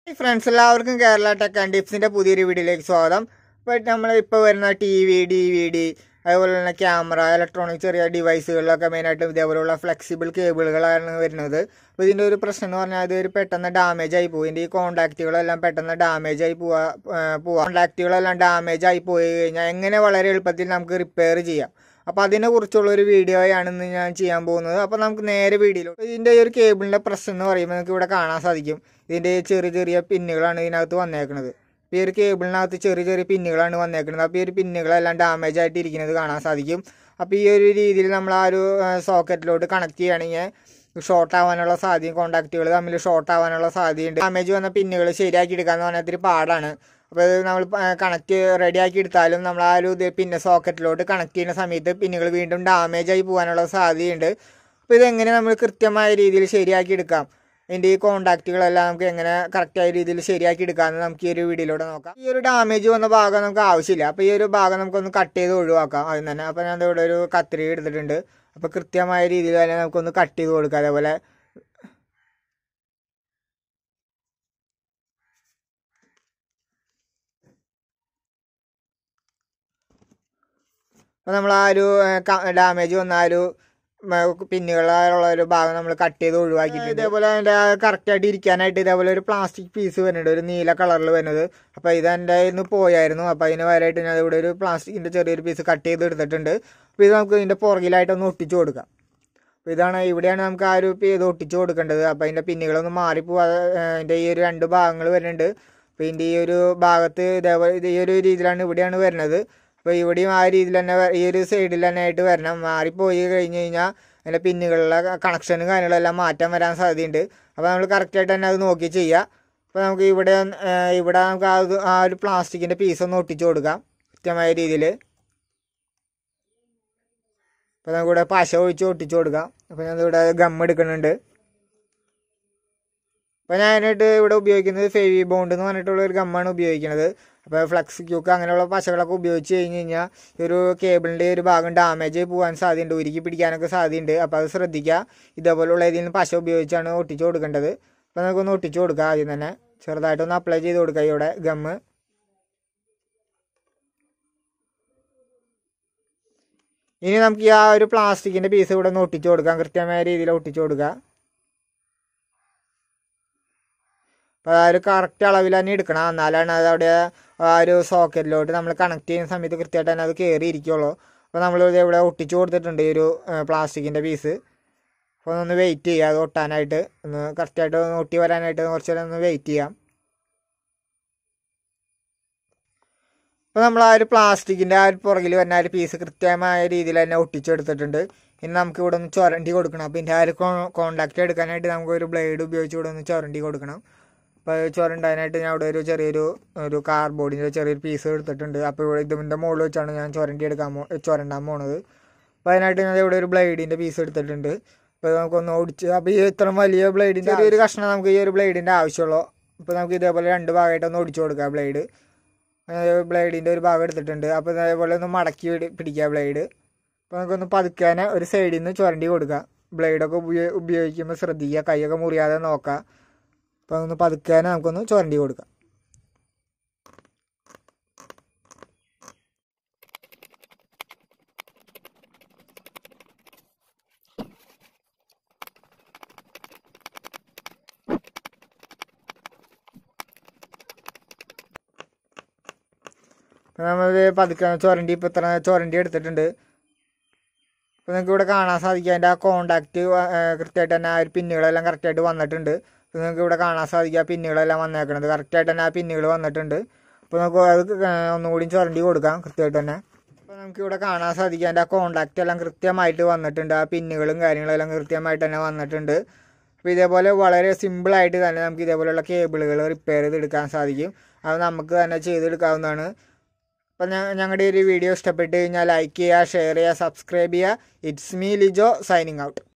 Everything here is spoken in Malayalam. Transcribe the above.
ഫ്രണ്ട്സ് എല്ലാവർക്കും കേരള ടെക് ആൻഡ് ടിപ്സിൻ്റെ പുതിയൊരു വീഡിയോയിലേക്ക് സ്വാഗതം ഇപ്പോൾ നമ്മൾ ഇപ്പോൾ വരുന്ന T V D V D അതുപോലെ തന്നെ ക്യാമറ ഇലക്ട്രോണിക് ചെറിയ ഡിവൈസുകളിലൊക്കെ മെയിനായിട്ടും ഇതേപോലെയുള്ള ഫ്ലെക്സിബിൾ കേബിളുകളാണ് വരുന്നത് അപ്പോൾ ഇതിൻ്റെ ഒരു പ്രശ്നം എന്ന് പറഞ്ഞാൽ ഇത് ഒരു പെട്ടെന്ന് ഡാമേജ് ആയി പോകും ഇതിൻ്റെ ഈ കോൺടാക്റ്റുകളെല്ലാം പെട്ടെന്ന് ഡാമേജ് ആയി പോവാ പോവാ കോൺടാക്റ്റുകളെല്ലാം ഡാമേജ് ആയി പോയി കഴിഞ്ഞാൽ എങ്ങനെ വളരെ എളുപ്പത്തിൽ നമുക്ക് റിപ്പയർ ചെയ്യാം അപ്പോൾ അതിനെ കുറിച്ചുള്ള ഒരു വീഡിയോയാണ് ഇന്ന് ഞാൻ ചെയ്യാൻ പോകുന്നത് അപ്പോൾ നമുക്ക് നേരെ വീഡിയോയിലോട്ട് ഇതിൻ്റെ ഈ ഒരു കേബിളിൻ്റെ പ്രശ്നം എന്ന് പറയുമ്പോൾ നമുക്ക് ഇവിടെ കാണാൻ സാധിക്കും ഇതിൻ്റെ ചെറിയ ചെറിയ പിന്നുകളാണ് ഇതിനകത്ത് വന്നേക്കുന്നത് അപ്പോൾ ഈ ഒരു കേബിളിനകത്ത് ചെറിയ ചെറിയ പിന്നുകളാണ് വന്നേക്കുന്നത് അപ്പോൾ ഈ ഒരു പിന്നുകളെല്ലാം ഡാമേജ് ആയിട്ട് ഇരിക്കുന്നത് കാണാൻ സാധിക്കും അപ്പോൾ ഈ ഒരു രീതിയിൽ നമ്മൾ ആ ഒരു സോക്കറ്റിലോട്ട് കണക്ട് ചെയ്യുകയാണെങ്കിൽ ഷോർട്ട് ആവാനുള്ള സാധ്യത കോൺടാക്റ്റുകൾ തമ്മിൽ ഷോർട്ട് ആവാനുള്ള സാധ്യതയുണ്ട് ഡാമേജ് വന്ന പിന്നുകൾ ശരിയാക്കി എടുക്കാന്ന് പറഞ്ഞാൽ ഇത്തിരി പാടാണ് അപ്പോൾ ഇത് നമ്മൾ കണക്ട് റെഡിയാക്കി എടുത്താലും നമ്മൾ ആ ഒരു ഇത് പിന്നെ സോക്കറ്റിലോട്ട് കണക്ട് ചെയ്യുന്ന സമയത്ത് പിന്നുകൾ വീണ്ടും ഡാമേജ് ആയി പോകാനുള്ള സാധ്യതയുണ്ട് അപ്പോൾ ഇതെങ്ങനെ നമ്മൾ കൃത്യമായ രീതിയിൽ ശരിയാക്കി എടുക്കാം ഇതിൻ്റെ ഈ കോൺടാക്റ്റുകളെല്ലാം നമുക്ക് എങ്ങനെ കറക്റ്റായ രീതിയിൽ ശരിയാക്കി എടുക്കാമെന്ന് നമുക്ക് ഈ ഒരു വീഡിയോയിലൂടെ നോക്കാം ഈ ഒരു ഡാമേജ് വന്ന ഭാഗം നമുക്ക് ആവശ്യമില്ല അപ്പോൾ ഈ ഒരു ഭാഗം നമുക്കൊന്ന് കട്ട് ചെയ്ത് ഒഴിവാക്കാം അതിന് തന്നെ അപ്പോൾ ഞാൻ ഇവിടെ ഒരു കത്രിക എടുത്തിട്ടുണ്ട് അപ്പോൾ കൃത്യമായ രീതിയിൽ തന്നെ നമുക്കൊന്ന് കട്ട് ചെയ്ത് കൊടുക്കാം അതേപോലെ അപ്പോൾ നമ്മൾ ആ ഒരു ഡാമേജ് വന്ന ആ ഒരു പിന്നുകളുള്ള ഒരു ഭാഗം നമ്മൾ കട്ട് ചെയ്ത് ഒഴിവാക്കിയിട്ടുണ്ട് ഇതേപോലെ അതിൻ്റെ കറക്റ്റായിട്ട് ഇരിക്കാനായിട്ട് ഇതേപോലെ ഒരു പ്ലാസ്റ്റിക് പീസ് വരുന്നുണ്ട് ഒരു നീല കളറിൽ വരുന്നത് അപ്പോൾ ഇത് എൻ്റെ ഇന്ന് പോയായിരുന്നു അപ്പോൾ അതിന് പകരമായിട്ട് ഞാൻ ഇവിടെ ഒരു പ്ലാസ്റ്റിക്കിൻ്റെ ചെറിയൊരു പീസ് കട്ട് ചെയ്ത് എടുത്തിട്ടുണ്ട് അപ്പോൾ ഇത് നമുക്ക് ഇതിൻ്റെ പുറകിലായിട്ടൊന്ന് ഒട്ടിച്ചു കൊടുക്കാം അപ്പോൾ ഇതാണ് ഇവിടെയാണ് നമുക്ക് ആ ഒരു ഇത് ഒട്ടിച്ചു കൊടുക്കേണ്ടത് അപ്പോൾ അതിൻ്റെ പിന്നുകളൊന്നും മാറിപ്പോവാതെ അതിൻ്റെ ഈ ഒരു രണ്ട് ഭാഗങ്ങൾ വരുന്നുണ്ട് അപ്പോൾ ഇതിൻ്റെ ഈ ഒരു ഭാഗത്ത് ഇതേപോലെ ഈ ഒരു രീതിയിലാണ് ഇവിടെയാണ് വരുന്നത് അപ്പോൾ ഇവിടെയും ആ രീതിയിൽ തന്നെ ഈ ഒരു സൈഡിൽ തന്നെ ആയിട്ട് വരണം മാറിപ്പോയി കഴിഞ്ഞ് കഴിഞ്ഞാൽ അതിൻ്റെ പിന്നുകളിലെ കണക്ഷനും കാര്യങ്ങളെല്ലാം മാറ്റം വരാൻ സാധ്യതയുണ്ട് അപ്പോൾ നമ്മൾ കറക്റ്റായിട്ട് തന്നെ അത് നോക്കി ചെയ്യുക അപ്പോൾ നമുക്ക് ഇവിടെ ഇവിടെ നമുക്ക് ആ ആ ഒരു പ്ലാസ്റ്റിക്കിൻ്റെ പീസ് ഒന്ന് ഒട്ടിച്ചു കൊടുക്കാം കൃത്യമായ രീതിയിൽ അപ്പോൾ നമുക്കിവിടെ പശ ഒഴിച്ച് ഒട്ടിച്ചു കൊടുക്കാം അപ്പോൾ ഞാൻ ഇവിടെ ഗം എടുക്കുന്നുണ്ട് അപ്പോൾ ഞാനായിട്ട് ഇവിടെ ഉപയോഗിക്കുന്നത് ഫെവി ബോണ്ട് എന്ന് പറഞ്ഞിട്ടുള്ള ഒരു ഗമ്മാണ് ഉപയോഗിക്കുന്നത് അപ്പോൾ ഫ്ലക്സ് ക്യൂക്ക് അങ്ങനെയുള്ള പശകളൊക്കെ ഉപയോഗിച്ച് കഴിഞ്ഞ് കഴിഞ്ഞാൽ ഈ ഒരു കേബിളിൻ്റെ ഒരു ഭാഗം ഡാമേജ് പോകാൻ സാധ്യതയുണ്ട് ഉരുക്കി പിടിക്കാനൊക്കെ സാധ്യതയുണ്ട് അപ്പോൾ അത് ശ്രദ്ധിക്കുക ഇതേപോലുള്ള ഏതെങ്കിലും പശ ഉപയോഗിച്ചാണ് ഒട്ടിച്ചു കൊടുക്കേണ്ടത് അപ്പോൾ നമുക്കൊന്ന് ഒട്ടിച്ചു കൊടുക്കുക ആദ്യം തന്നെ ചെറുതായിട്ടൊന്ന് അപ്ലൈ ചെയ്ത് കൊടുക്കുക ഇവിടെ ഗമ്മ് ഇനി നമുക്ക് ഈ ആ ഒരു പ്ലാസ്റ്റിക്കിൻ്റെ പീസ് ഇവിടെ ഒന്ന് ഒട്ടിച്ചു കൊടുക്കാം കൃത്യമായ രീതിയിൽ ഒട്ടിച്ചു കൊടുക്കുക അപ്പോൾ ആ ഒരു കറക്റ്റ് അളവിൽ തന്നെ എടുക്കണം എന്നാലാണ് അത് അവിടെ ആ ഒരു സോക്കറ്റിലോട്ട് നമ്മൾ കണക്ട് ചെയ്യുന്ന സമയത്ത് കൃത്യമായിട്ട് തന്നെ അത് കയറി ഇരിക്കുള്ളൂ അപ്പോൾ നമ്മൾ ഇവിടെ ഒട്ടിച്ചു കൊടുത്തിട്ടുണ്ട് ഈ ഒരു പ്ലാസ്റ്റിക്കിൻ്റെ പീസ് അപ്പോൾ ഒന്ന് വെയിറ്റ് ചെയ്യുക അത് ഒട്ടാനായിട്ട് ഒന്ന് കറക്റ്റായിട്ട് ഒന്ന് ഒട്ടി വരാനായിട്ട് കുറച്ച് നേരം ഒന്ന് വെയിറ്റ് ചെയ്യാം അപ്പോൾ നമ്മൾ ആ ഒരു പ്ലാസ്റ്റിക്കിൻ്റെ ആ ഒരു പുറകിൽ വരുന്ന ആ ഒരു പീസ് കൃത്യമായ രീതിയിൽ തന്നെ ഒട്ടിച്ചെടുത്തിട്ടുണ്ട് ഇനി നമുക്ക് ഇവിടെ ഒന്ന് ചുരണ്ടി കൊടുക്കണം അപ്പോൾ ഇതിൻ്റെ ആ ഒരു കോണ്ടാക്റ്റ് എടുക്കാനായിട്ട് നമുക്ക് ഒരു ബ്ലേഡ് ഉപയോഗിച്ച് ഇവിടെ ഒന്ന് ചുരണ്ടി കൊടുക്കണം അപ്പോൾ ചുരണ്ടാനായിട്ട് ഞാൻ ഇവിടെ ഒരു ചെറിയൊരു ഒരു കാർബോർഡിൻ്റെ ചെറിയൊരു പീസ് എടുത്തിട്ടുണ്ട് അപ്പോൾ ഇവിടെ ഇതിൻ്റെ മുകളിൽ വെച്ചാണ് ഞാൻ ചുരണ്ടി എടുക്കാൻ പോ ചുരണ്ടാൻ പോണത് അപ്പോൾ അതിനായിട്ട് ഞാൻ ഇവിടെ ഒരു ബ്ലേഡിൻ്റെ പീസ് എടുത്തിട്ടുണ്ട് അപ്പോൾ നമുക്കൊന്ന് ഓടിച്ച് അപ്പോൾ ഈ ഇത്ര വലിയ ബ്ലേഡിൻ്റെ ചെറിയൊരു കഷ്ണം നമുക്ക് ഈ ഒരു ബ്ലേഡിൻ്റെ ആവശ്യമുള്ളൂ അപ്പോൾ നമുക്ക് ഇതേപോലെ രണ്ട് ഭാഗമായിട്ട് ഒന്ന് ഒടിച്ചു കൊടുക്കാം ബ്ലേഡ് ബ്ലേഡിൻ്റെ ഒരു ഭാഗം എടുത്തിട്ടുണ്ട് അപ്പോൾ ഇതേപോലെ ഒന്ന് മടക്കി പിടിക്കുക ബ്ലേഡ് അപ്പോൾ നമുക്കൊന്ന് പതുക്കാനെ ഒരു സൈഡിൽ നിന്ന് ചുരണ്ടി കൊടുക്കുക ബ്ലേഡൊക്കെ ഉപയോഗ ഉപയോഗിക്കുമ്പോൾ ശ്രദ്ധിക്കുക കൈയൊക്കെ മുറിയാതെ നോക്കുക അപ്പോൾ അതൊന്ന് പതുക്കാനെ നമുക്കൊന്ന് ചുരണ്ടി കൊടുക്കാം അപ്പോൾ നമ്മൾ പതുക്കെ ചുരണ്ടി ഇപ്പോൾ ഇത്ര ചുരണ്ടി എടുത്തിട്ടുണ്ട് അപ്പോൾ നിങ്ങൾക്ക് ഇവിടെ കാണാൻ സാധിക്കും അതിൻ്റെ ആ കോണ്ടാക്റ്റ് കൃത്യമായിട്ട് തന്നെ ആ ഒരു പിന്നുകളെല്ലാം കറക്റ്റായിട്ട് വന്നിട്ടുണ്ട് അപ്പോൾ നിങ്ങൾക്ക് ഇവിടെ കാണാൻ സാധിക്കും ആ പിന്നുകളെല്ലാം വന്നേക്കണത് കറക്റ്റായിട്ട് തന്നെ ആ പിന്നുകൾ വന്നിട്ടുണ്ട് അപ്പോൾ നമുക്ക് അത് ഒന്നുകൂടി ചുരണ്ടി കൊടുക്കാം കൃത്യമായിട്ട് തന്നെ അപ്പോൾ നമുക്ക് ഇവിടെ കാണാൻ സാധിക്കും അതിൻ്റെ ആ കോണ്ടാക്റ്റ് എല്ലാം കൃത്യമായിട്ട് വന്നിട്ടുണ്ട് ആ പിന്നുകളും കാര്യങ്ങളെല്ലാം കൃത്യമായിട്ട് തന്നെ വന്നിട്ടുണ്ട് അപ്പോൾ ഇതേപോലെ വളരെ സിമ്പിളായിട്ട് തന്നെ നമുക്ക് ഇതേപോലെയുള്ള കേബിളുകൾ റിപ്പയർ ചെയ്തെടുക്കാൻ സാധിക്കും അത് നമുക്ക് തന്നെ ചെയ്തെടുക്കാവുന്നതാണ് അപ്പം ഞങ്ങളുടെ ഒരു വീഡിയോ ഇഷ്ടപ്പെട്ട് കഴിഞ്ഞാൽ ലൈക്ക് ചെയ്യുക ഷെയർ ചെയ്യുക സബ്സ്ക്രൈബ് ചെയ്യുക it's me Lijo signing out